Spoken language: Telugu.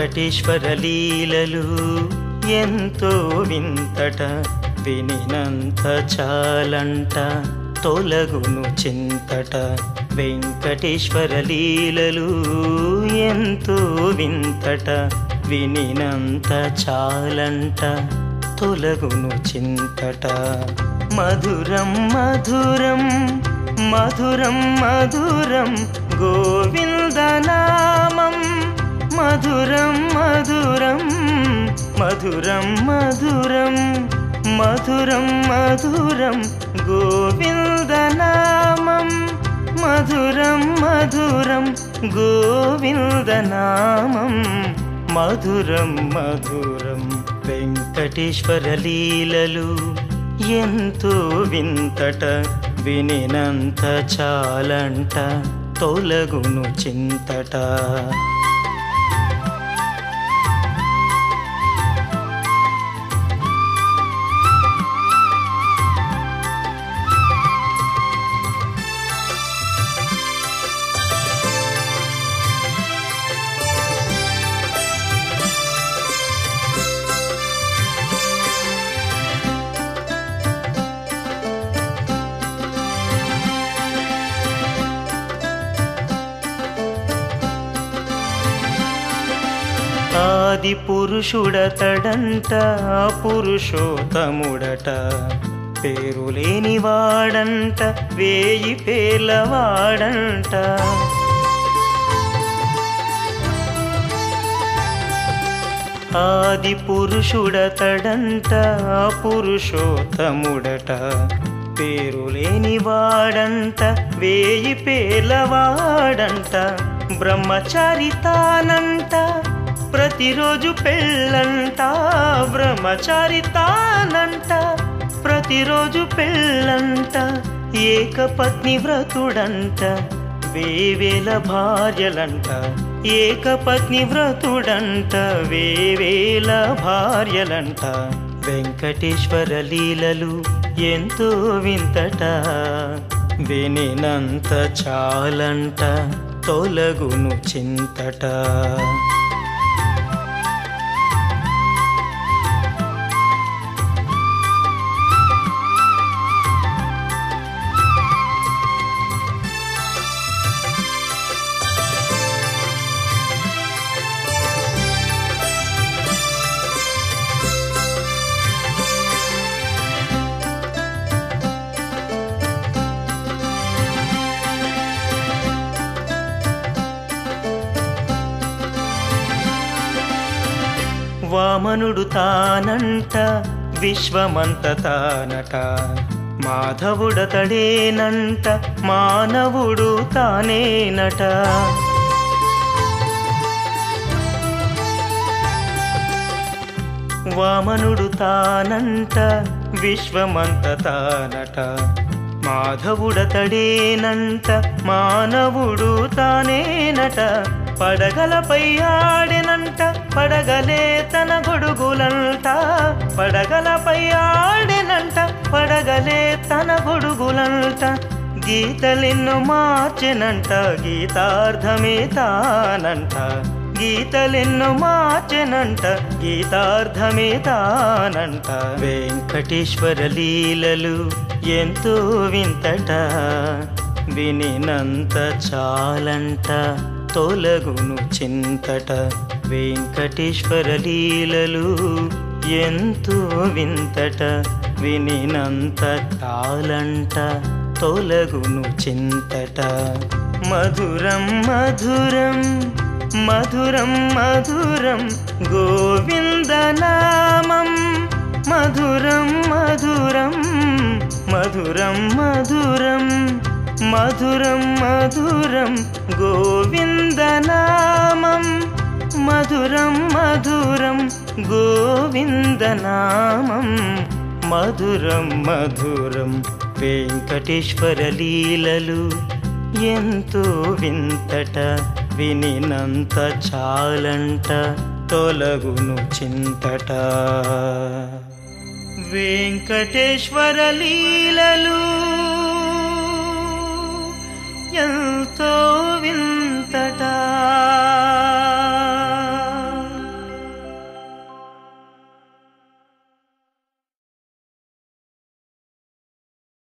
వెంకటేశ్వర లీలలు ఎంతో వింతట వినినంత చాలంట తొలగును చింతట వెంకటేశ్వర లీలలు ఎంతో వింతట వినినంత చాలంట తొలగును చింతట మధురం మధురం మధురం మధురం గోవిందనామం మధురం మధురం మధురం మధురం మధురం మధురం గోవిందనామం మధురం మధురం గోవిందనామం మధురం మధురం వెంకటేశ్వర లీలలు ఎంతో వింతట వినినంత చాలంట తొలగును చింతట ఆది పురుషుడతడంట పురుషోత్తముడట పేరు లేని వాడంట వేయి పేలవాడంట ఆది పురుషుడతడంట పురుషోత్తముడట పేరు లేని వాడంట వేయి పేలవాడంట బ్రహ్మచారి తానంట ప్రతిరోజు పెళ్ళంట బ్రహ్మచారి తానంట ప్రతిరోజు పెళ్ళంట ఏకపత్ని వ్రతుడంట వేవేల భార్యలంట ఏకపత్ని వ్రతుడంట వేవేల భార్యలంట వెంకటేశ్వర లీలలు ఎంతో వింతట వినినంత చాలంట తొలగును చింతట వామనుడు తానంట విశ్వమంత తానట మాధవుడతడేనంట మానవుడు తానేనట వామనుడు తానంట విశ్వమంత తానట మాధవుడతడేనంట మానవుడు తానేనట పడగలపై ఆడెనంట పడగలే తన గొడుగులంట పడగలపై ఆడెనంట పడగలే తన గొడుగులంట గీతలెన్ను మార్చెనంట గీతార్థమే తానంట గీతలెన్ను మార్చెనంట గీతార్థమే తానంట వెంకటేశ్వర లీలలు ఎంతో వింతట వినినంత చాలంట తొలగును చింతట వెంకటేశ్వర లీలలు ఎంతో వింతట వినినంత చాలంట తొలగును చింతట మధురం మధురం మధురం మధురం గోవిందనామం మధురం మధురం మధురం మధురం మధురం మధురం గోవిందనామం మధురం మధురం గోవిందనామం మధురం మధురం వెంకటేశ్వర లీలలు ఎంతో వింతట వినినంత చాలంట తొలగును చింతట వెంకటేశ్వర లీలలు ఎంతో వింత